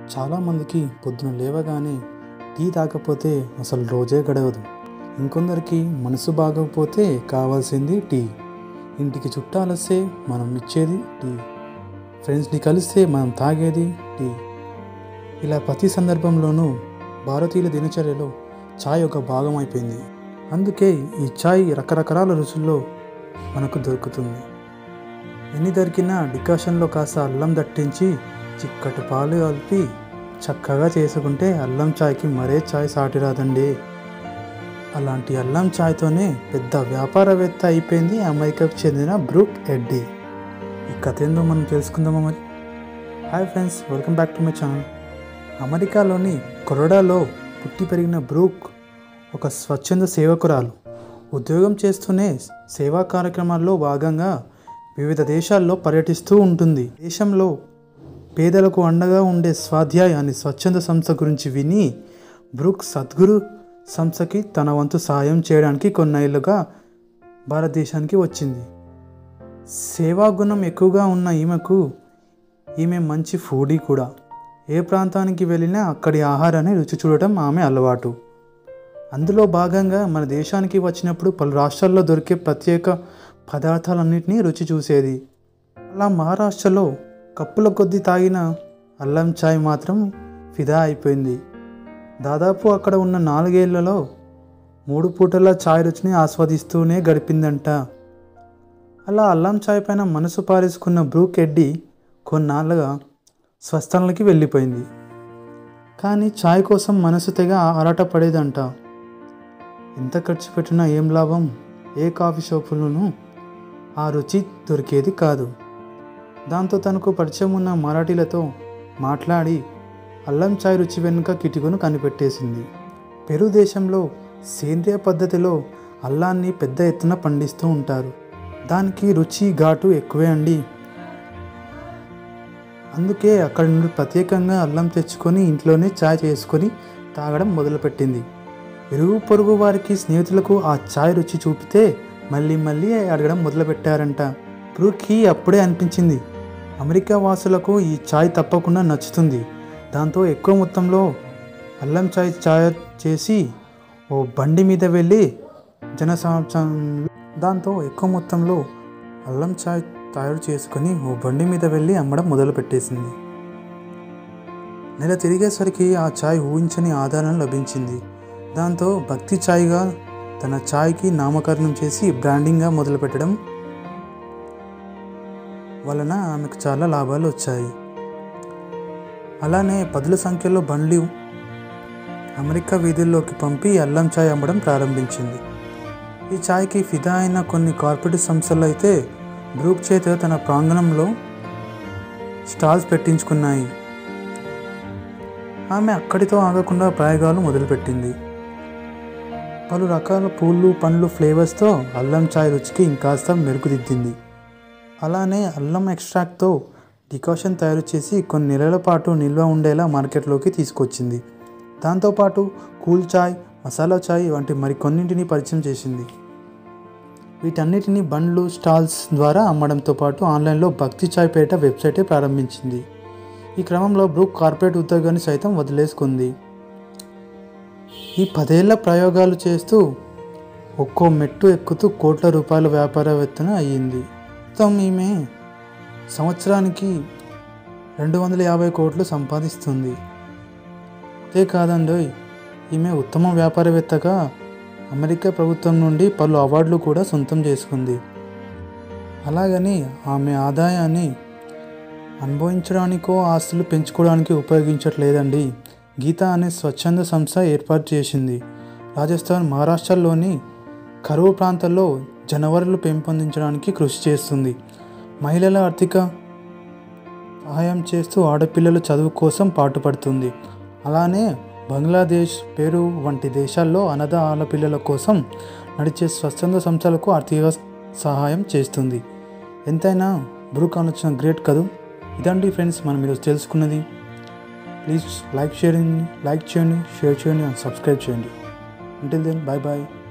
చాలామందికి పొద్దున లేవగానే టీ తాగకపోతే అసలు రోజే గడవదు ఇంకొందరికి మనసు బాగోకపోతే కావాల్సింది టీ ఇంటికి చుట్టాలు వస్తే మనం ఇచ్చేది టీ ఫ్రెండ్స్ని కలిస్తే మనం తాగేది టీ ఇలా ప్రతి సందర్భంలోనూ భారతీయుల దినచర్యలో ఛాయ్ ఒక భాగం అయిపోయింది అందుకే ఈ ఛాయ్ రకరకాల రుచుల్లో మనకు దొరుకుతుంది ఎన్ని దొరికినా డికాషన్లో కాస్త అల్లం దట్టించి చిక్కటి పాలు కలిపి చక్కగా చేసుకుంటే అల్లం ఛాయ్కి మరే ఛాయ్ సాటి రాదండి అలాంటి అల్లం ఛాయ్తోనే పెద్ద వ్యాపారవేత్త అయిపోయింది అమెరికాకు చెందిన బ్రూక్ ఎడ్డీ ఈ కథ ఏందో మనం తెలుసుకుందామా మరి hi friends welcome back to my channel అమెరికాలోని కొరడాలో పుట్టి పెరిగిన బ్రూక్ ఒక స్వచ్ఛంద సేవకురాలు ఉద్యోగం చేస్తూనే సేవా కార్యక్రమాల్లో భాగంగా వివిధ దేశాల్లో పర్యటిస్తూ ఉంటుంది దేశంలో పేదలకు అండగా ఉండే స్వాధ్యాయ్ అనే స్వచ్ఛంద సంస్థ గురించి విని బ్రూక్ సద్గురు సంస్థకి తన వంతు సాయం చేయడానికి కొన్నేళ్లుగా భారతదేశానికి వచ్చింది సేవా గుణం ఎక్కువగా ఉన్న ఈమెకు ఈమె మంచి ఫుడీ కూడా ఏ ప్రాంతానికి వెళ్ళినా అక్కడి ఆహారాన్ని రుచి చూడటం ఆమె అలవాటు అందులో భాగంగా మన దేశానికి వచ్చినప్పుడు పలు రాష్ట్రాల్లో దొరికే ప్రత్యేక పదార్థాలన్నింటినీ రుచి చూసేది అలా మహారాష్ట్రలో కప్పుల కొద్దీ తాగిన అల్లం చాయ్ మాత్రం ఫిదా అయిపోయింది దాదాపు అక్కడ ఉన్న నాలుగేళ్లలో మూడు పూటల చాయ్ రుచిని ఆస్వాదిస్తూనే గడిపిందంట అలా అల్లం చాయ్ పైన మనసు పారేసుకున్న బ్రూక్ ఎడ్డీ కొన్నాళ్ళుగా స్వస్థలకి వెళ్ళిపోయింది కానీ చాయ్ కోసం మనసు తెగ ఆరాటపడేదంట ఎంత ఖర్చు పెట్టినా ఏం లాభం ఏ కాఫీ షాపులోనూ ఆ రుచి దొరికేది కాదు దాంతో తనకు పరిచయం ఉన్న మరాఠీలతో మాట్లాడి అల్లం చాయ్ రుచి వెనుక కిటికను కనిపెట్టేసింది పెరు దేశంలో సేంద్రియ పద్ధతిలో అల్లాన్ని పెద్ద ఎత్తున పండిస్తూ ఉంటారు దానికి రుచి ఘాటు ఎక్కువే అండి అందుకే అక్కడి నుండి ప్రత్యేకంగా అల్లం తెచ్చుకొని ఇంట్లోనే చాయ్ చేసుకొని తాగడం మొదలుపెట్టింది ఇరుగు పొరుగు వారికి స్నేహితులకు ఆ చాయ్ రుచి చూపితే మళ్ళీ మళ్ళీ అడగడం మొదలుపెట్టారంట బ్రూక్కి అప్పుడే అనిపించింది అమెరికా వాసులకు ఈ చాయ్ తప్పకుండా నచ్చుతుంది దాంతో ఎక్కువ మొత్తంలో అల్లం చాయ్ చాయ్ చేసి ఓ బండి మీద వెళ్ళి జనసంచారం దాంతో ఎక్కువ మొత్తంలో అల్లం చాయ్ తయారు చేసుకొని ఓ బండి మీద వెళ్ళి అమ్మడం మొదలుపెట్టేసింది నెల తిరిగేసరికి ఆ చాయ్ ఊహించని ఆధారం లభించింది దాంతో భక్తి ఛాయ్గా తన ఛాయ్కి నామకరణం చేసి బ్రాండింగ్గా మొదలుపెట్టడం వలన ఆమెకు చాలా లాభాలు వచ్చాయి అలానే పదుల సంఖ్యలో బండ్లు అమెరికా వీధుల్లోకి పంపి అల్లం ఛాయ్ అమ్మడం ప్రారంభించింది ఈ ఛాయ్కి ఫిదా అయిన కొన్ని కార్పొరేట్ సంస్థలు అయితే బ్రూక్ చేత తన ప్రాంగణంలో స్టాల్స్ పెట్టించుకున్నాయి ఆమె అక్కడితో ఆగకుండా ప్రయోగాలు మొదలుపెట్టింది పలు రకాల పూలు పండ్లు ఫ్లేవర్స్తో అల్లం చాయ్ రుచికి ఇంకాస్త మెరుగుదిద్దింది అలానే అల్లం ఎక్స్ట్రాక్ట్తో డికాషన్ తయారు చేసి కొన్ని నెలల పాటు నిల్వ ఉండేలా మార్కెట్లోకి తీసుకొచ్చింది దాంతోపాటు కూల్ చాయ్ మసాలా చాయ్ వంటి మరికొన్నింటిని పరిచయం చేసింది వీటన్నిటిని బండ్లు స్టాల్స్ ద్వారా అమ్మడంతో పాటు ఆన్లైన్లో భక్తి చాయ్ పేట వెబ్సైటే ప్రారంభించింది ఈ క్రమంలో బ్రూక్ కార్పొరేట్ ఉద్యోగాన్ని సైతం వదిలేసుకుంది ఈ పదేళ్ల ప్రయోగాలు చేస్తూ ఒక్కో మెట్టు ఎక్కుతూ కోట్ల రూపాయల వ్యాపారవేత్తన అయ్యింది మొత్తం ఈమె సంవత్సరానికి రెండు వందల యాభై కోట్లు సంపాదిస్తుంది అంతే కాదండి ఈమె ఉత్తమ వ్యాపారవేత్తగా అమెరికా ప్రభుత్వం నుండి పలు అవార్డులు కూడా సొంతం చేసుకుంది అలాగని ఆమె ఆదాయాన్ని అనుభవించడానికో ఆస్తులు పెంచుకోవడానికి ఉపయోగించట్లేదండి గీత అనే స్వచ్ఛంద సంస్థ ఏర్పాటు చేసింది రాజస్థాన్ మహారాష్ట్రలోని కరువు ప్రాంతాల్లో జనవరులు పెంపొందించడానికి కృషి చేస్తుంది మహిళల ఆర్థిక సహాయం చేస్తూ ఆడపిల్లల చదువు కోసం పాటుపడుతుంది అలానే బంగ్లాదేశ్ పెరు వంటి దేశాల్లో అనాథ ఆడపిల్లల కోసం నడిచే స్వచ్ఛంద సంస్థలకు ఆర్థిక సహాయం చేస్తుంది ఎంతైనా బ్రూక్ ఆలోచన గ్రేట్ కదూ ఇదండి ఫ్రెండ్స్ మనం ఈరోజు తెలుసుకున్నది ప్లీజ్ లైక్ షేరింగ్ లైక్ చేయండి షేర్ చేయండి అండ్ సబ్స్క్రైబ్ చేయండి ఉంటిల్ దెన్ బాయ్ బాయ్